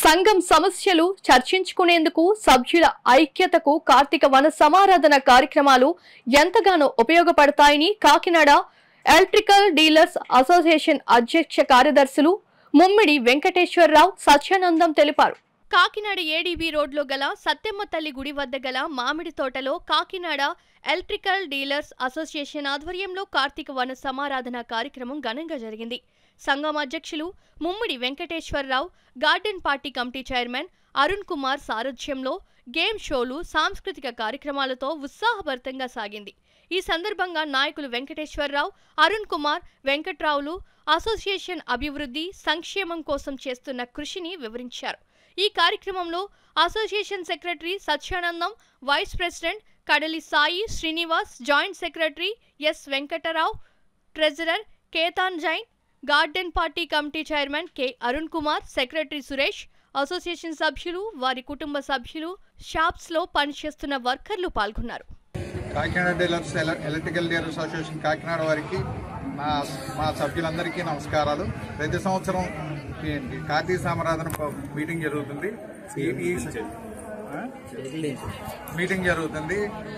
సంఘం సమస్యలు చర్చించుకునేందుకు సభ్యుల ఐక్యతకు కార్తీక వన సమారాధన కార్యక్రమాలు ఎంతగానో ఉపయోగపడతాయని కాకినాడ ఎలక్ట్రికల్ డీలర్స్ అసోసియేషన్ అధ్యక్ష కార్యదర్శులు ముమ్మిడి వెంకటేశ్వరరావు సత్యానందం తెలిపారు కాకినాడ ఏడీబీ రోడ్లో గల సత్యమ్మ తల్లి గుడి వద్ద గల మామిడి తోటలో కాకినాడ ఎలక్ట్రికల్ డీలర్స్ అసోసియేషన్ ఆధ్వర్యంలో కార్తీక వన సమారాధన కార్యక్రమం ఘనంగా జరిగింది సంఘం అధ్యక్షులు Mummidi Venkateswararao garden party committee chairman Arun Kumar సారథ్యంలో గేమ్ షోలు సాంస్కృతిక కార్యక్రమాలతో ఉత్సాహభరితంగా సాగింది ఈ సందర్భంగా నాయకులు వెంకటేశ్వరరావు అరుణ్ కుమార్ వెంకట్రావులు అసోసియేషన్ అభివృద్ధి సంక్షేమం కోసం చేస్తున్న కృషిని వివరించారు ఈ కార్యక్రమంలో association secretary Satyanandam vice president Kadali Sai Srinivas joint secretary S Venkatarao treasurer Ketan Jain garden party committee chairman K Arun Kumar secretary Suresh association సభ్యులు వారి కుటుంబ సభ్యులు షాప్స్లో పనిచేస్తున్న వర్కర్లు పాల్గొన్నారు కాకినాడ డీలర్స్ ఎల- ఎలక్ట్రికల్ డీలర్స్ అసోసియేషన్ కాకినాడ వారికి మా మా సభ్యులందరికీ నమస్కారాలు ప్రతి సంవత్సరం ఏంటి కార్తీక సామరాధన ప- మీటింగ్ జరుగుతుంది ఈ- ఈ ఆ? మీటింగ్ జరుగుతుంది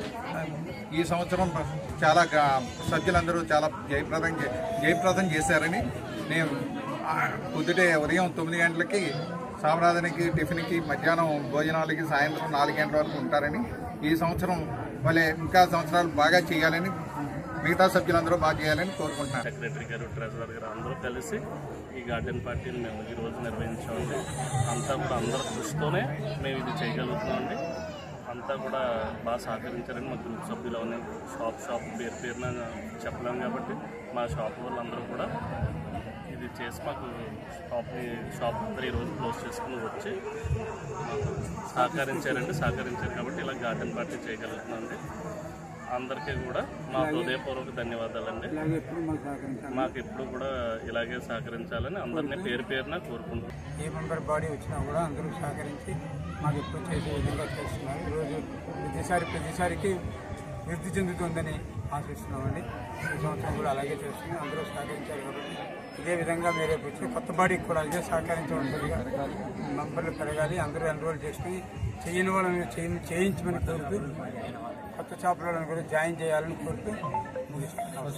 ఈ సంవత్సరం చాలా గా- సభ్యులందరూ చాలా జయప్రదం చే- జయప్రదం చేశారని నేను ఆ, పొద్దుటే ఉదయం తొమ్మిది గంటలకి సామరాధనకి టిఫిన్కి మధ్యాహ్నం భోజనాలకి సాయంత్రం నాలుగు గంటల వరకు ఉంటారని ఈ సంవత్సరం వాళ్ళే ఇంకా సంవత్సరాలు బాగా చేయాలని మిగతా సభ్యులందరూ బాగా చేయాలని కోరుకుంటున్నాను సెక్రటరీ గారు ట్రెజరర్ గారు అందరూ కలిసి ఈ గార్డెన్ పార్టీని మేము ఈ రోజు నిర్వహించామండి అంతా కూడా అందరి కృషితోనే మేము ఇది చేయగలుగుతున్నామండి అంతా కూడా బాగా సహకరించారని మా గ్రూప్ సభ్యులు అవన్నీ షాప్ షాప్ పేరు పేరున చెప్పలేము కాబట్టి మా షాప్ వాళ్ళందరూ కూడా ఇది చేసి మాకు షాప్ని షాప్ అందరూ ఈరోజు క్లోజ్ చేసుకుని వచ్చి మాకు సహకరించారండి సహకరించారు కాబట్టి ఇలా గార్డెన్ పార్టీ చేయగలుగుతున్నామండి అందరికీ కూడా మా హృదయపూర్వక ధన్యవాదాలండి మాకు ఎప్పుడు కూడా ఇలాగే సహకరించాలని అందరినీ పేరు పేరున కోరుకుంటున్నాం ఏ మెంబర్ బాడీ వచ్చినా కూడా అందరూ సహకరించి మాకు ఎప్పుడు చేసే విధంగా చేస్తున్నారు ఈరోజు ప్రతిసారి ప్రతిసారికి వృద్ధి చెందుతుందని ఆశిస్తున్నామండి ఈ సంవత్సరం కూడా అలాగే చేస్తుంది అందరూ సహకరించారు కాబట్టి ఇదే విధంగా మీరు రేపు వచ్చి కొత్త బాడీకి కూడా ఇదే సహకరించవలసిందిగా మెంబర్లు పెరగాలి అందరూ ఎన్రోల్ చేసుకుని చేయని వాళ్ళని చేయి- చేయించమని కోరుతూ కొత్త చేపలను కూడా జాయిన్ చేయాలని కోరుతూ ముగిస్తున్నాం